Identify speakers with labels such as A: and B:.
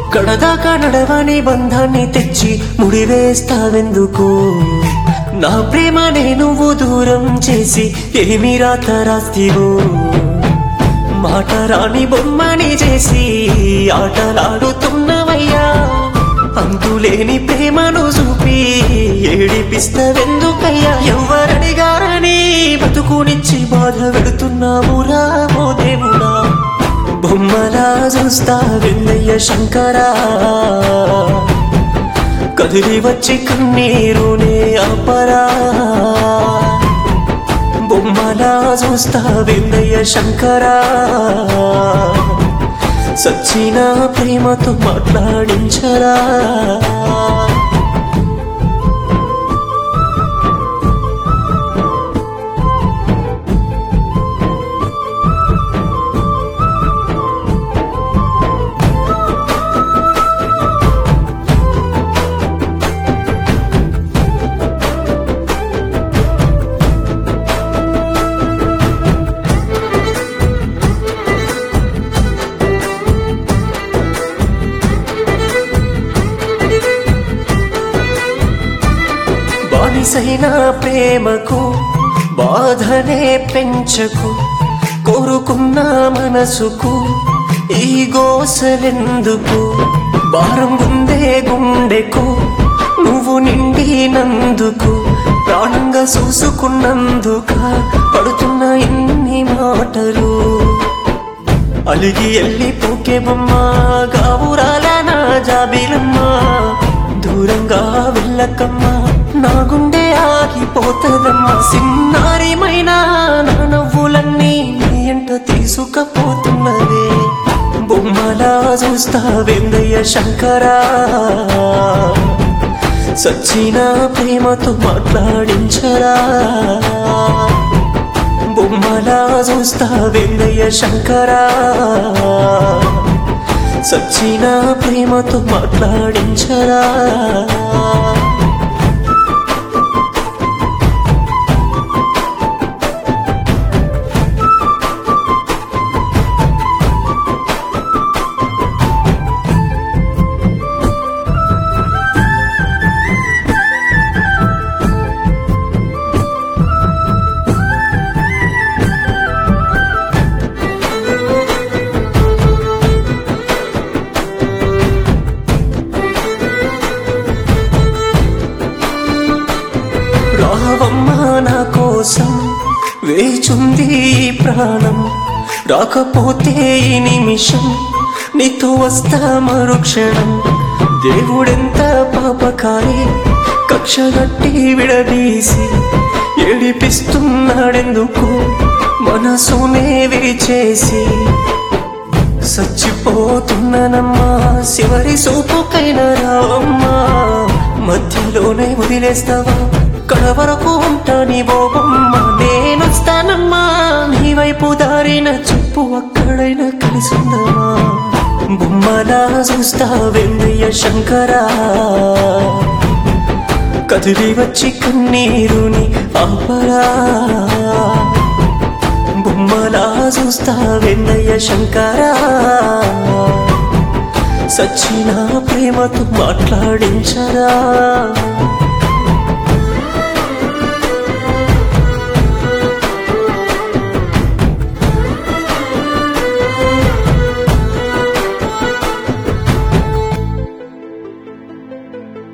A: కడదాకా నడవని బంధాన్ని తెచ్చి ముడివేస్తావెందుకు నా ప్రేమనే నువ్వు దూరం చేసి ఏమి రాత రాస్తీవో మాట రాని బొమ్మని చేసి ఆటలాడుతున్నవయ్యా అంతులేని ప్రేమను చూపి ఏడిపిస్తవెందుకయ్యా ఎవరడిగారని బతుకునిచ్చి బాధ పెడుతున్నావురా ఓ దేవుడా బొమ్మలా చూస్తా వెన్నయ్య శంకరా కదిలి వచ్చి కన్నీరునే అపరా బొమ్మలా చూస్తా వెన్నయ్య శంకరా సచ్చిన ప్రేమతో మాట్లాడించరా బానిసైన ప్రేమకు బాధనే పెంచకు కోరుకున్న మనసుకు ఈ గోసలెందుకు భారం గుందే గుండెకు నువ్వు నిండినందుకు ప్రాణంగా చూసుకున్నందుక పడుతున్న ఇన్ని మాటలు అలిగి ఎల్లి పోకే బొమ్మ గావురాల నా జాబిలమ్మ దూరంగా వెళ్ళకమ్మా నా గుండె ఆగిపోతదమ్మా సిన్నారిమైనా నా నవ్వులన్నీ నీ ఎంట తీసుకపోతున్నవే బొమ్మలా చూస్తా వెందయ్య శంకరా సచ్చిన ప్రేమతో మాట్లాడించరా బొమ్మలా చూస్తా వెన్నయ్య శంకరా సచ్చిన ప్రేమతో మాట్లాడించరా రావమ్మా నా కోసం వేచుంది ఈ ప్రాణం రాకపోతే ఈ నిమిషం నీతో వస్తా మరుక్షణం దేవుడెంత పాపకారి కక్షగట్టి విడదీసి ఏడిపిస్తున్నాడెందుకు మనసునే విరిచేసి చచ్చిపోతున్నానమ్మా శివరి సూపుకైనా రావమ్మా మధ్యలోనే వదిలేస్తావా కడ వరకు ఉంటా నీ బోబమ్మ నేనొస్తానమ్మా నీ వైపు దారిన చెప్పు అక్కడైనా కలిసిందమ్మా బొమ్మలా చూస్తా వెన్నయ్య శంకరా కదిలి వచ్చి కన్నీరుని ఆపరా బొమ్మలా చూస్తా వెన్నయ్య శంకరా సచ్చిన ప్రేమతో మాట్లాడించరా